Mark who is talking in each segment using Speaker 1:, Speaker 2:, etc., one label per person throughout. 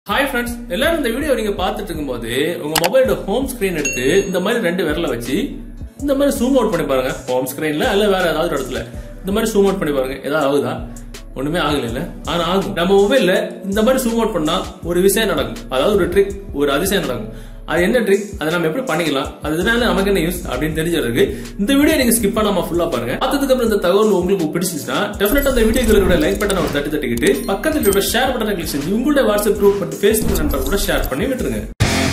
Speaker 1: hi friends எல்லாரும் இந்த video நீங்க பார்த்துட்டு இருக்கும்போது உங்க மொபைலோட ஹோம் ஸ்கிரீன் எடுத்து இந்த மாதிரி ரெண்டு விரல வச்சு இந்த மாதிரி ஜூம் அவுட் பண்ணி பாருங்க ஹோம் ஸ்கிரீன்ல அல்ல வேற ஏதாவது ஒரு இடத்துல இந்த மாதிரி ஜூம் அவுட் பண்ணி பாருங்க ஏதாவது ஆகுதா ஒண்ணுமே ஆகல இல்ல ஆனா ஆகும் நம்ம மொபைல்ல இந்த மாதிரி ஜூம் அவுட் பண்ணா ஒரு விஷயம் நடக்கும் அதாவது ஒரு ட்ரிக் ஒரு அதிசயம் நடக்கும் அது என்ன ட்ரிக் அதை நம்ம எப்படி பண்ணிக்கலாம் அதனால நமக்கு என்ன யூஸ் அப்படின்னு தெரிஞ்சிருக்கு இந்த வீடியோ நீங்க ஸ்கிப் பண்ணாம ஃபுல்லா பாருங்க பார்த்ததுக்கு அப்புறம் இந்த தகவல் உங்களுக்கு பிடிச்சிச்சுன்னா டெஃபினட்டா அந்த வீடியோக்கு லைக் பட்டன் ஒரு தட்டி தட்டிக்கிட்டு பக்கத்துல இருக்கிற ஷேர் பட்டனை கிளிக் செஞ்சு உங்களோட வாட்ஸ்அப் குரூப் மற்றும் ஃபேஸ்புக் நண்பர் கூட ஷேர் பண்ணி விட்டுருங்க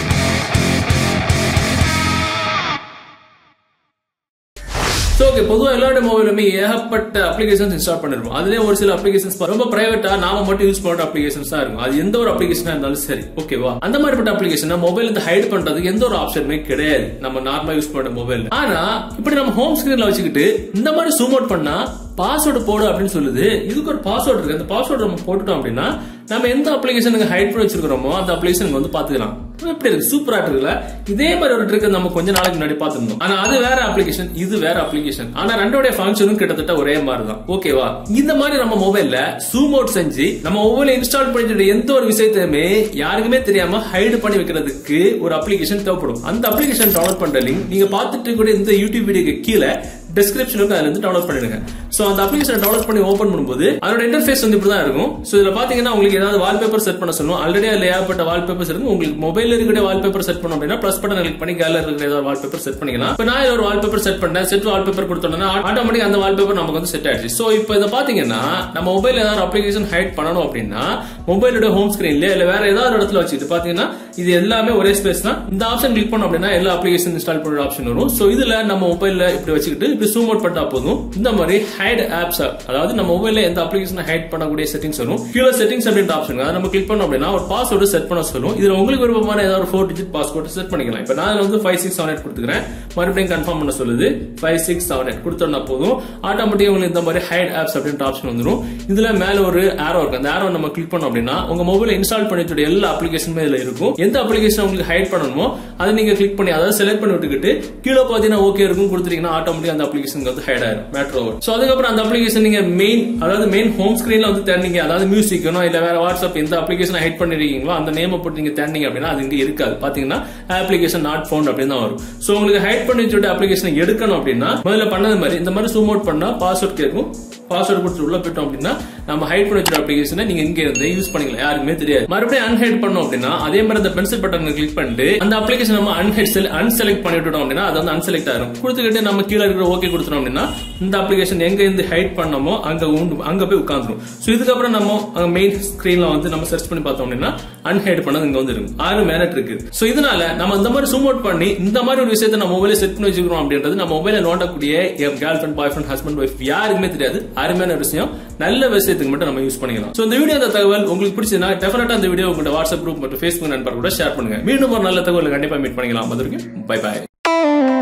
Speaker 1: ஸோ ஓகே பொதுவாக எல்லாரோட மொபைலுமே ஏகப்பட்ட அப்ளிகேஷன்ஸ் இன்ஸ்டால் பண்ணிருப்போம் அதுலேயே ஒரு சில அப்ளிகேஷன்ஸ் ரொம்ப பிரைவேட்டா நாம மட்டும் யூஸ் பண்ற அப்ளிகேஷன்ஸ் தான் இருக்கும் அது எந்த ஒரு அப்ளிகேஷனா இருந்தாலும் சரி ஓகேவா அந்த மாதிரிப்பட்ட அப்ளிகேஷன் மொபைல் வந்து ஹைட் பண்றதுக்கு எந்த ஒரு ஆப்ஷனுமே கிடையாது நம்ம நார்மலா யூஸ் பண்ற மொபைல் ஆனா இப்படி நம்ம ஹோம் ஸ்கிரீன்ல வச்சுக்கிட்டு இந்த மாதிரி ஜூம் அவுட் பண்ணா பாஸ்வேர்டு போடு அப்படின்னு சொல்லுது இதுக்கு ஒரு பாஸ்வேர்டு இருக்கு அந்த பாஸ்வேர்டு நம்ம போட்டுட்டோம் அப்படின்னா நம்ம எந்த அப்ளிகேஷனுக்கு ஹைட் பண்ணி வச்சிருக்கிறோமோ அந்த அப்ளிகேஷனுக்கு வந்து பாத்துக்கலாம் எப்படி இருக்கு சூப்பரா இருக்குல்ல இதே மாதிரி ஒரு ட்ரிக் நம்ம கொஞ்ச நாளைக்கு முன்னாடி பார்த்திருந்தோம் ஆனா அது வேற அப்ளிகேஷன் இது வேற அப்ளிகேஷன் ஆனா ரெண்டோட ஃபங்க்ஷனும் கிட்டத்தட்ட ஒரே மாதிரி தான் ஓகேவா இந்த மாதிரி நம்ம மொபைல்ல ஜூம் அவுட் செஞ்சு நம்ம மொபைல இன்ஸ்டால் பண்ணிட்டு எந்த ஒரு விஷயத்தையுமே யாருக்குமே தெரியாம ஹைடு பண்ணி வைக்கிறதுக்கு ஒரு அப்ளிகேஷன் தேவைப்படும் அந்த அப்ளிகேஷன் டவுன்லோட் பண்ற லிங்க் நீங்க பார்த்துட்டு கூட இந்த யூடியூப் வீடியோக்கு கீழே டிஸ்கிரிப்ஷனுக்கு அதுல இருந்து டவுன்லோட் பண்ணிடுங்க சோ அந்த அப்ளிகேஷன் டவுன்லோட் பண்ணி ஓபன் பண்ணும்போது அதோட இன்டர்ஃபேஸ் வந்து இப்படி தான் இருக்கும் சோ இதுல பாத்தீங்கன்னா உங்களுக்கு ஏதாவது வால்பேப்பர் செட் பண்ண சொல்லும் ஆல்ரெடி அதுல ஏகப்பட்ட வால்பேப்பர்ஸ் இருக்கும் உங்களுக்கு மொபைல்ல இருக்கிற வால்பேப்பர் செட் பண்ணோம் அப்படின்னா பிளஸ் பட்டன் கிளிக் பண்ணி கேலரி இருக்கிற ஏதாவது வால்பேப்பர் செட் பண்ணிக்கலாம் இப்போ நான் ஒரு வால்பேப்பர் செட் பண்ணேன் செட் வால்பேப்பர் கொடுத்தோம்னா ஆட்டோமேட்டிக் அந்த வால்பேப்பர் நமக்கு வந்து செட் ஆயிடுச்சு சோ இப்போ இதை பாத்தீங்கன்னா நம்ம மொபைல் ஏதாவது அப்ளிகேஷன் ஹைட் பண்ணணும் அப்படின்னா மொபைலோட ஹோம் ஸ்கிரீன்ல இல்ல வேற ஏதாவது ஒரு இடத்துல வச்சுட்டு பாத்தீங்கன்னா இது எல்லாமே ஒரே ஸ்பேஸ் தான் இந்த ஆப்ஷன் கிளிக் பண்ணோம் அப்படின்னா எல்லா அப்ளிகேஷன் இன்ஸ்டால் பண்ற ஆப்ஷன் வரும் சோ இதுல நம்ம மொபைல்ல இப்படி வச்சுக்கிட்டு இப்படி ஜூம் அவுட் பண்ணா போதும் இந்த மாதிரி ஹைட் ஆப்ஸ் அதாவது நம்ம மொபைல்ல எந்த அப்ளிகேஷன் ஹைட் பண்ணக்கூடிய செட்டிங்ஸ் வரும் கீழே செட்டிங்ஸ் அப்படின்ற ஆப்ஷன் அதை நம்ம கிளிக் பண்ணோம் அப்படின்னா ஒரு பாஸ்வேர்டு செட் பண்ண சொல்லும் இதுல உங்களுக்கு விருப்பமான ஏதாவது ஒரு ஃபோர் டிஜிட் பாஸ்வேர்டு செட் பண்ணிக்கலாம் இப்போ நான் வந்து ஃபைவ் சிக்ஸ் செவன் எயிட் கொடுத்துக்கிறேன் மறுபடியும் கன்ஃபார்ம் பண்ண சொல்லுது ஃபைவ் சிக்ஸ் செவன் எயிட் கொடுத்தோம்னா போதும் ஆட்டோமேட்டிக் உங்களுக்கு இந்த மாதிரி ஹைட் ஆப்ஸ் அப்படின்ற ஆப்ஷன் வந்துடும் இதுல மேல ஒரு ஆரோ இருக்கு அந்த ஆரோ நம்ம கிளிக் பண்ணோம் அப்படின்னா உங்க மொபைல் இன்ஸ்டால் பண்ணி வச்சுட்டு எல்லா அப்ளிகேஷனுமே இதுல இருக்கும் எந்த அப்ளிகேஷன் உங்களுக்கு ஹைட் பண்ணணுமோ அதை நீங்க கிளிக் பண்ணி அதாவது செலக்ட் பண்ணி விட்டுக்கிட்டு கீழே பாத்தீங்கன்னா ஓகே இருக்கும் கொடுத்துட்டீங்கன்னா ஆட்டோமேட்டிக் அந்த அப்ளிகேஷன் வந்து ஹைட் ஆயிரும் மேட்ரோ சோ அதுக்கப்புறம் அந்த அப்ளிகேஷன் நீங்க மெயின் அதாவது மெயின் ஹோம் ஸ்கிரீன்ல வந்து தேர்ந்தீங்க அதாவது மியூசிக் இல்ல வேற வாட்ஸ்அப் எந்த அப்ளிகேஷன் ஹைட் பண்ணிருக்கீங்களோ அந்த நேம் போட்டு நீங்க தேர்ந்தீங்க அப்படின்னா அது இங்க இருக்காது பாத்தீங்கன்னா அப்ளிகேஷன் நாட் ஃபவுண்ட் அப்படின்னு தான் வரும் சோ உங்களுக்கு ஹைட் பண்ணி வச்சுட்டு அப்ளிகேஷன் எடுக்கணும் அப்படின்னா முதல்ல பண்ணது மாதிரி இந்த மாதிரி ஜூம் அவுட் பண்ணா பாஸ்வேர்ட் கேட்கும் பாஸ்வேர்டு கொடுத்து உள்ள போயிட்டோம் அப்படின்னா நம்ம ஹைட் பண்ணி வச்சிருக்க அப்ளிகேஷனை நீங்க இங்க இருந்து யூஸ் பண்ணிக்கலாம் யாருக்குமே தெரியாது மறுபடியும் அன்ஹைட் பண்ணோம் அப்படின்னா அதே மாதிரி அந்த பென்சில் பட்டன் கிளிக் பண்ணிட்டு அந்த அப்ளிகேஷன் நம்ம அன்ஹைட் செல் அன்செலக்ட் பண்ணி விட்டுட்டோம் அப்படின்னா அது வந்து அன்செலக்ட் ஆகும் கொடுத்துக்கிட்டு நம்ம கீழே இருக்கிற ஓகே கொடுத்துட்டோம் அப்படின்னா இந்த அப்ளிகேஷன் எங்க இருந்து ஹைட் பண்ணமோ அங்க உண்டு- அங்க போய் உட்காந்துரும் சோ இதுக்கப்புறம் நம்ம மெயின் ஸ்கிரீன்ல வந்து நம்ம சர்ச் பண்ணி பார்த்தோம் அப்படின்னா அன்ஹைட் பண்ணது இங்க வந்து இருக்கும் ஆறு மேனட் இருக்கு சோ இதனால நம்ம இந்த மாதிரி ஜூம் அவுட் பண்ணி இந்த மாதிரி ஒரு விஷயத்தை நம்ம மொபைல செட் பண்ணி வச்சுக்கிறோம் அப்படின்றது நம்ம மொபைல நோண்டக்கூடிய என் girlfriend boyfriend husband wife யாருக்குமே தெரியாது அருமையான விஷயம் நல்ல விஷயத்துக்கு மட்டும் நம்ம யூஸ் பண்ணிக்கலாம் சோ இந்த வீடியோ அந்த தகவல் உங்களுக்கு பிடிச்சதுன்னா டெஃபினட்டா இந்த வீடியோ உங்களோட வாட்ஸ்அப் குரூப் மற்றும் ஃபேஸ்புக் நண்பர் கூட ஷேர் பண்ணுங்க மீண்டும் ஒரு நல்ல தகவல் கண்டிப்பா மீட் பண்ணிக்கலாம் அது வரைக்கும் பை பை